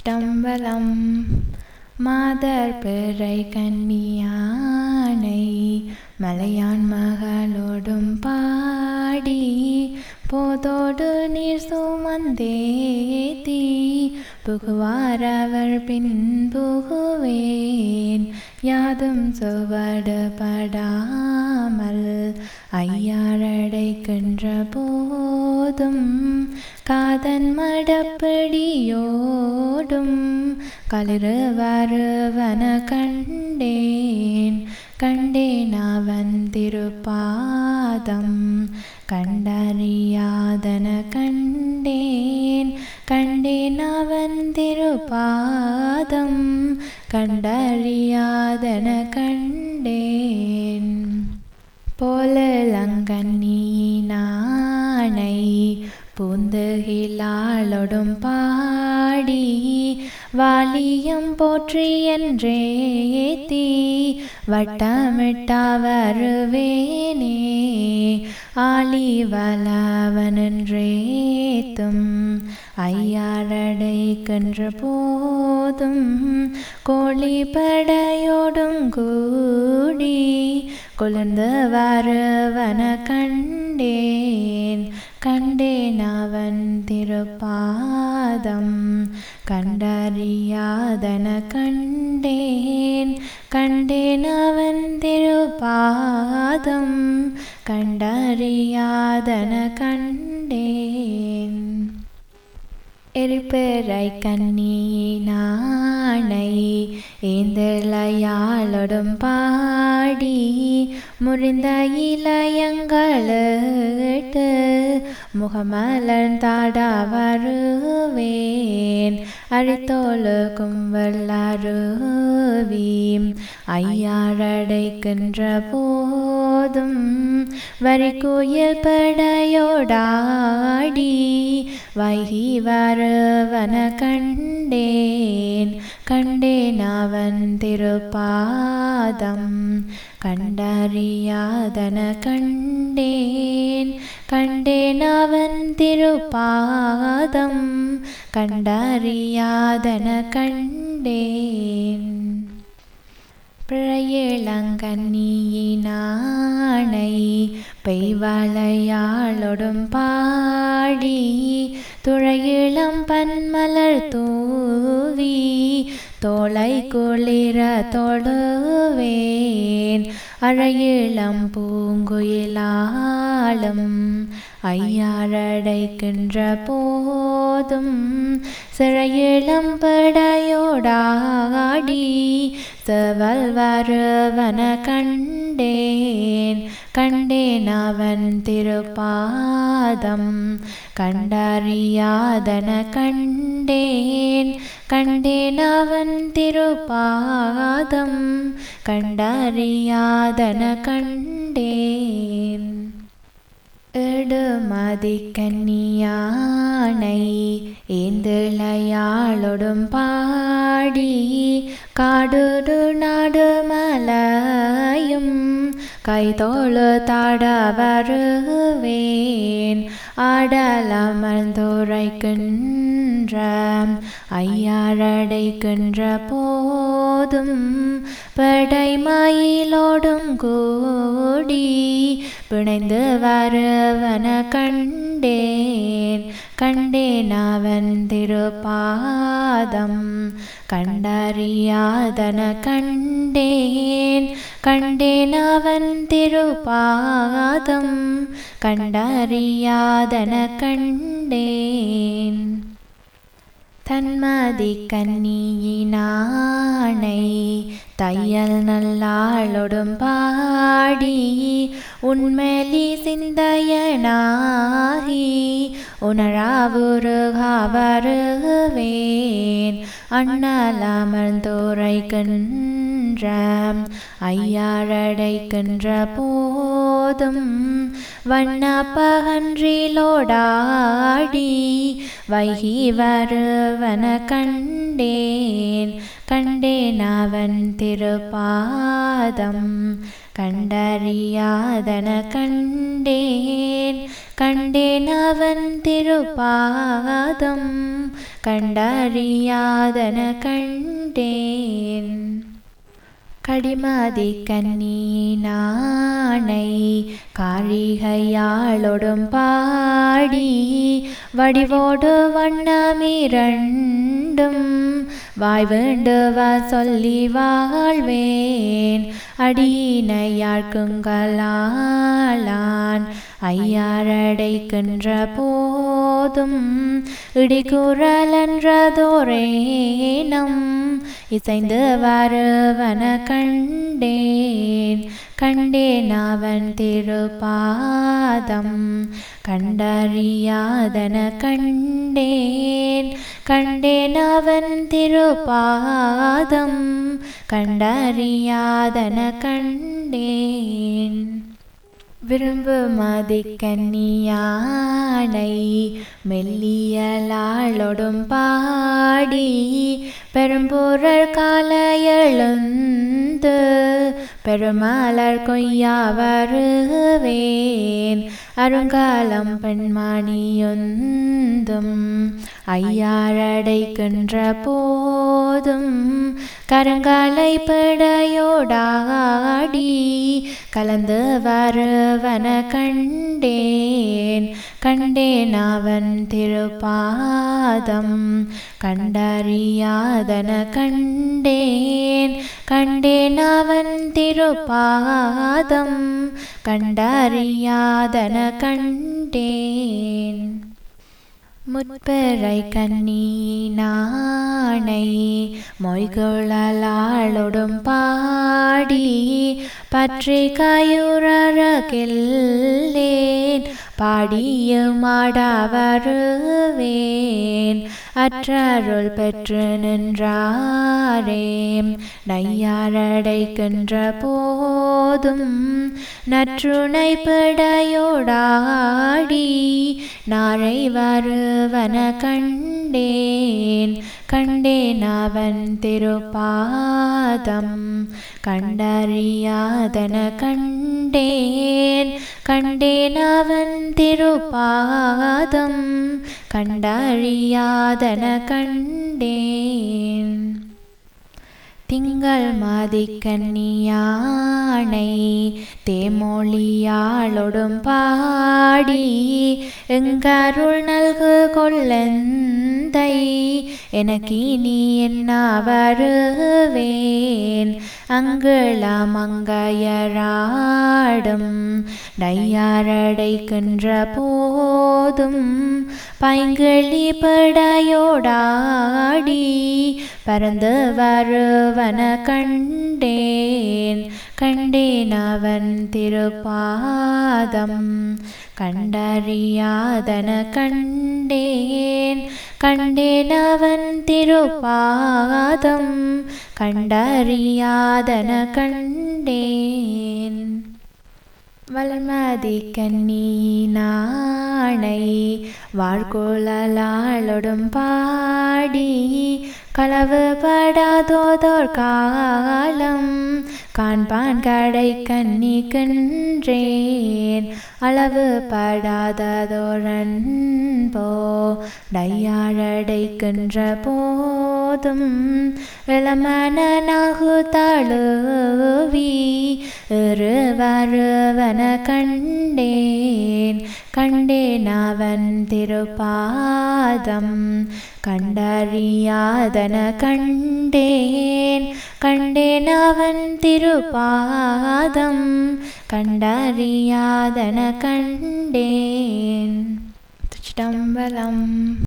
திருச்சிட்டம்பலம் மாதர் பிறை கன்னியானை மலையான் மகளோடும் பாடி போதோடு நீர் சுமந்தேத்தி புகுவார் அவர் பின் புகுவேன் யாதும் சுவடுபடாமல் ஐயாரடைக்கின்ற போதும் காதன் மடப்பிடியோடும் களிறு வருவன கண்டேன் கண்டேன் அவன் திருப்பாதம் கண்டறியாதன கண்டேன் கண்டேன் அவன் திருப்பாதம் கண்டறியாதன கண்டேன் போலங்கண்ணீனானை பூந்துகிலாளொடும் பாடி வாலியம் போற்றி என்றேத்தி வட்டமிட்டா வருவேனே ஆலி வலவனன்றேத்தும் ஐயாரடைக்கின்ற போதும் கோழி படையோடும் கூடி குளிர்ந்து வருவன கண்டேன் கண்டேன் அவன் திருப்பாதம் கண்டறியாதன கண்டேன் கண்டேன் அவன் திருப்பாதம் கண்டறியாதன கண்டேன் எரிப்பெறை கண்ணீனானை ஏந்தலையாளொடும் பாடி முறிந்த இளையங்களட்டு முகமலர்ந்தாட வருவேன் அழித்தோழுக்கும் வல்லருவீம் ஐயாரடைக்கின்ற போதும் வரிக்குயில் படையோடாடி வைகி வருவன கண்டேன் கண்டேன் அவன் திருப்பாதம் கண்டறியாதன கண்டேன் கண்டேன் அவன் திருப்பாதம் கண்டறியாதன கண்டேன் பிழையிளங்கண்ணியினானை பெய்வளையாளொடும் பாடி துழையிளம் பன்மலர் தூவி தோளை குளிர தொழுவேன் அழையிளம் பூங்குயிலாளும் ஐயாரடைக்கின்ற போதும் சிறையிளம் படையோடாடி செவல் வருவன கண்டேன் கண்டேன் அவன் திருப்பாதம் கண்டறியாதன கண்டேன் கண்டேன் அவன் திருப்பாதம் கண்டறியாதன கண்டேன் எடுமதி கன்னியானை ஏந்திளையாளொடும் பாடி காடுடு நாடு மலையும் கைதோளு தாட வருவேன் ஆடலமர்ந்துரைக்கின்ற ஐயாரடைக்கின்ற போதும் படை மயிலோடும் கூடி பிணைந்து வருவன கண்டேன் கண்டேன் அவன் திருப்பாதம் கண்டறியாதன கண்டேன் கண்டேன் அவன் திருப்பாதம் கண்டறியாதன கண்டேன் தன்மதி கன்னியினானை தையல் நல்லாளொடும் பாடி உண்மெலி சிந்தையனாகி உணராவுருகா வருவேன் அண்ணலமர்ந்துரைக்கின்ற ஐயாரடைக்கின்ற போதும் வண்ணப்பகன்றிலோடாடி வைகி வருவன கண்டேன் கண்டேன் அவன் திருப்பாதம் கண்டறியாதன கண்டேன் கண்டேன் அவன் திருப்பாதம் கண்டறியாதன கண்டேன் கடிமதி கண்ணீனானை காரிகையாளொடும் பாடி வடிவோடு வண்ணமிரண்டும் வாய் வேண்டுவ சொல்லி வாழ்வேன் அடியினையாழ்க்குங்களாளான் ஐயாரடைக்கின்ற போதும் இடிகுரலன்றதோரேனம் இசைந்து வருவன கண்டேன் கண்டேன் அவன் திருப்பாதம் கண்டறியாதன கண்டேன் கண்டேன் அவன் திருப்பாதம் கண்டறியாதன கண்டேன் விரும்பு மதிக்கன்னியானை மெல்லியலாளொடும் பாடி பெரும்பொருள் கால எழுந்து பெருமாளர் கொய்யா வருவேன் அருங்காலம் பெண்மணியொந்தும் ஐயாரடைக்கின்ற போதும் கருங்காலை படையோடாடி கலந்து வருவன கண்டேன் கண்டேன் அவன் திருப்பாதம் கண்டறியாதன கண்டேன் கண்டேன் அவன் திருப்பாதம் கண்டறியாதன கண்டேன் முற்பெறை கண்ணீனானை மொய்குழலாளொடும் பாடி பற்றி கையுறகில்லேன் பாடியுமாட வருவேன் அற்றருள் பெற்று நின்றாரேம் நையாரடைக்கின்ற போதும் நற்றுணை பிடையோடாடி நாரை வருவன கண்டேன் கண்டேன் அவன் திருப்பாதம் கண்டறியாதன கண்டேன் கண்டேன் அவன் திருப்பாதம் கண்டறியாதன கண்டேன் திங்கள் மதிக்கன்னியானை தேமொழியாளொடும் பாடி எங்கருள் நல்கு கொள்ளந்தை எனக்கினி என்ன வருவேன் அங்குளம் அங்கையராடும் நையாரடைக்கின்ற போதும் பைங்கிளி படையோடாடி பறந்து வருவன கண்டேன் கண்டேன் அவன் திருப்பாதம் கண்டறியாதன கண்டேன் கண்டேன் அவன் திருப்பாதம் கண்டறியாதன கண்டேன் வளர்மதி கண்ணீனானை வாழ்கோளாளொடும் பாடி களவு படாதோதோர் காலம் காண்பான் கடை கண்ணி கன்றேன் அளவு படாததோரன் போ டையாழடைக்கின்ற போதும் இளமன நாகு தழுவி இரு வருவன கண்டேன் கண்டேன் அவன் திருப்பாதம் கண்டறியாதன கண்டேன் கண்டேன் அவன் திருப்பாதம் கண்டறியாதன கண்டேன் சிதம்பரம்